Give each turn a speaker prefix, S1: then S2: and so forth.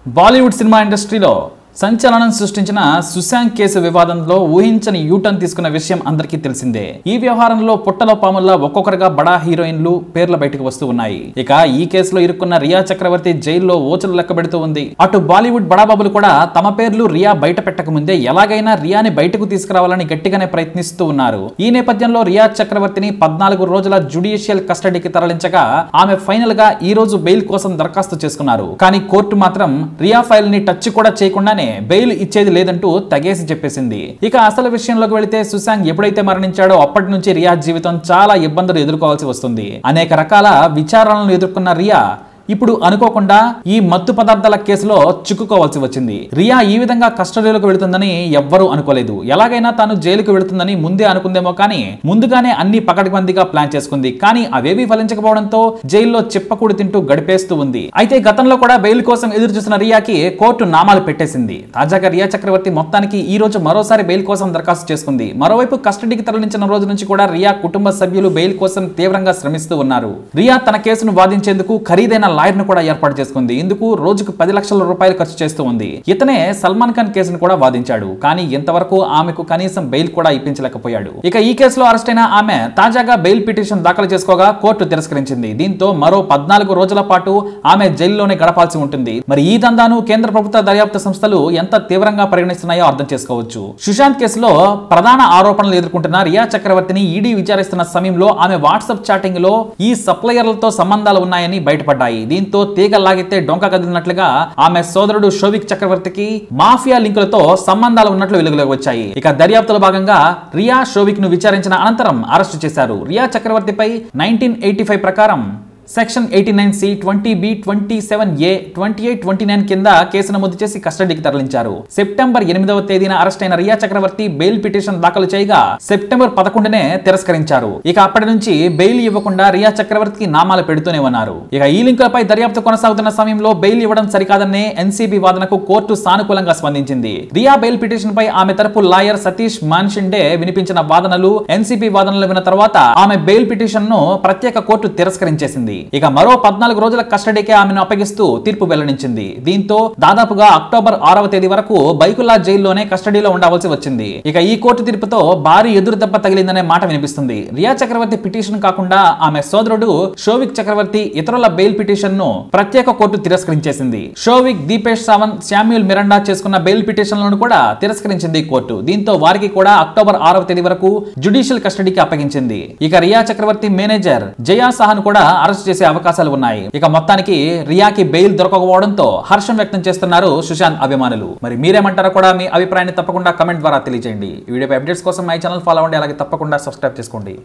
S1: Bollywood cinema ఇండస్ట్రీలో సంచలనం సృష్టించిన సుశాంత్ కేసు వివాదంలో ఊహించని యూటర్న్ తీసుకున్న విషయం అందరికీ తెలిసిందే ఈ వ్యవహారంలో పుట్టలో పాముల్లా ఒక్కొక్కరుగా బడా హీరోయిన్లు పేర్ల బయటకు వస్తూ ఉన్నాయి ఇక ఈ కేసులో ఇరుక్కున్న రియా చక్రవర్తి జైల్లో ఓచలు లెక్కబెడుతూ ఉంది అటు బాలీవుడ్ బడాబాబులు కూడా తమ పేర్లు రియా బయట పెట్టక ముందే ఎలాగైనా రియాని బయటకు తీసుకురావాలని గట్టిగానే ప్రయత్నిస్తూ ఉన్నారు ఈ నేపథ్యంలో రియా చక్రవర్తిని పద్నాలుగు రోజుల జుడిషియల్ కస్టడీకి తరలించగా ఆమె ఫైనల్ గా ఈ రోజు బెయిల్ కోసం దరఖాస్తు చేసుకున్నారు కానీ కోర్టు మాత్రం రియా ఫైల్ ని టచ్ కూడా చేయకుండానే బెయిల్ ఇచ్చేది లేదంటూ తగేసి చెప్పేసింది ఇక అసలు విషయంలోకి వెళితే సుశాంత్ ఎప్పుడైతే మరణించాడో అప్పటి నుంచి రియా జీవితం చాలా ఇబ్బందులు ఎదుర్కోవాల్సి వస్తుంది అనేక రకాల విచారణలు ఎదుర్కొన్న రియా ఇప్పుడు అనుకోకుండా ఈ మత్తు పదార్థాల కేసులో చిక్కుకోవాల్సి వచ్చింది రియా ఈ విధంగా కస్టడీలోకి వెళుతుందని ఎవ్వరూ అనుకోలేదు ఎలాగైనా తాను జైలుకు వెళుతుందని ముందే అనుకుందేమో కానీ ముందుగానే అన్ని పకడ్బందీగా ప్లాన్ చేసుకుంది కానీ అవేవీ ఫలించకపోవడంతో జైల్లో చిప్పకూడి తింటూ గడిపేస్తూ ఉంది అయితే గతంలో కూడా బెయిల్ కోసం ఎదురు చూసిన రియాకి కోర్టు నామాలు పెట్టేసింది తాజాగా రియా చక్రవర్తి మొత్తానికి ఈ రోజు మరోసారి బెయిల్ కోసం దరఖాస్తు చేసుకుంది మరోవైపు కస్టడీకి తరలించిన రోజు నుంచి కూడా రియా కుటుంబ సభ్యులు బెయిల్ కోసం తీవ్రంగా శ్రమిస్తూ ఉన్నారు రియా తన కేసును వాదించేందుకు ఖరీదైన లాయర్ ను కూడా ఏర్పాటు చేసుకుంది ఇందుకు రోజుకు పది లక్షల రూపాయలు ఖర్చు చేస్తూ ఉంది ఇతనే సల్మాన్ ఖాన్ కేసును కూడా వాదించాడు కానీ ఇంతవరకు ఆమెకు కనీసం బెయిల్ కూడా ఇప్పించలేకపోయాడు ఇక ఈ కేసులో అరెస్ట్ అయిన ఆమె తాజాగా బెయిల్ పిటిషన్ దాఖలు చేసుకోగా కోర్టు తిరస్కరించింది దీంతో మరో పద్నాలుగు రోజుల పాటు ఆమె జైల్లోనే గడపాల్సి ఉంటుంది మరి ఈ దందాను కేంద్ర ప్రభుత్వ దర్యాప్తు సంస్థలు ఎంత తీవ్రంగా పరిగణిస్తున్నాయో అర్థం చేసుకోవచ్చు సుశాంత్ కేసులో ప్రధాన ఆరోపణలు ఎదుర్కొంటున్న రియా చక్రవర్తిని ఈడీ విచారిస్తున్న సమయంలో ఆమె వాట్సాప్ చాటింగ్ లో ఈ సప్లయర్లతో సంబంధాలు ఉన్నాయని బయటపడ్డాయి దీంతో తీగ లాగితే డొంక కదిలినట్లుగా ఆమె సోదరుడు షోవిక్ చక్రవర్తికి మాఫియా లింకులతో సంబంధాలు ఉన్నట్లు వెలుగులోకి వచ్చాయి ఇక దర్యాప్తులో భాగంగా రియా షోవిక్ ను విచారించిన అనంతరం అరెస్టు చేశారు రియా చక్రవర్తిపై నైన్టీన్ ఎయిటీ ఫైవ్ ప్రకారం section eighty nine C twenty B twenty seven A twenty eight twenty nine కింద కేసు నమోదు చేసి కస్టడీకి తరలించారు సెప్టెంబర్ ఎనిమిదవ తేదీన అరెస్ట్ అయిన రియా చక్రవర్తి బెయిల్ పిటిషన్ దాఖలు చేయగా సెప్టెంబర్ పదకొండునే తిరస్కరించారు ఇక అప్పటి నుంచి బెయిల్ ఇవ్వకుండా రియా చక్రవర్తికి నామాలు పెడుతూనే ఉన్నారు ఇక ఈ లింకులపై దర్యాప్తు కొనసాగుతున్న సమయంలో బెయిల్ ఇవ్వడం సరికాదనే ఎన్సీబీ వాదనకు కోర్టు సానుకూలంగా స్పందించింది రియా బెయిల్ పిటిషన్ పై ఆమె తరపు లాయర్ సతీష్ మాన్షిండే వినిపించిన వాదనలు ఎన్సీబీ వాదనలు విన్న తర్వాత ఆమె బెయిల్ పిటిషన్ ను ప్రత్యేక కోర్టు తిరస్కరించేసింది ఇక మరో పద్నాలుగు రోజుల కస్టడీకి ఆమెను అప్పగిస్తూ తీర్పు వెల్లడించింది దీంతో దాదాపుగా అక్టోబర్ ఆరవ తేదీ వరకు బైకుల్లా జైల్లోనే కస్టడీలో ఉండవలసి వచ్చింది ఇక ఈ కోర్టు తీర్పుతో భారీ ఎదురు దెబ్బ తగిలిందనే మాట వినిపిస్తుంది రియా చక్రవర్తి పిటిషన్ కాకుండా ఆమె సోదరుడు షోవిక్ చక్రవర్తి ఇతరుల బెయిల్ పిటిషన్ ను ప్రత్యేక కోర్టు తిరస్కరించేసింది షోవిక్ దీపేష్ సావంత్ శామ్యూల్ మిరండా చేసుకున్న బెయిల్ పిటిషన్లను కూడా తిరస్కరించింది కోర్టు దీంతో వారికి కూడా అక్టోబర్ ఆరవ తేదీ వరకు జుడిషియల్ కస్టడీకి అప్పగించింది ఇక రియా చక్రవర్తి మేనేజర్ జయా సాహన్ కూడా అరెస్ట్ చేసే అవకాశాలు ఉన్నాయి ఇక మొత్తానికి రియాకి బెయిల్ దొరకకపోవడంతో హర్షం వ్యక్తం చేస్తున్నారు సుశాంత్ అభిమానులు మరి మీరేమంటారో కూడా మీ అభిప్రాయాన్ని తప్పకుండా కమెంట్ ద్వారా తెలియజేయండి ఈ వీడియోపై అప్డేట్స్ కోసం మై ఛానల్ ఫాలో అవ్వండి అలాగే తప్పకుండా సబ్స్క్రైబ్ చేసుకోండి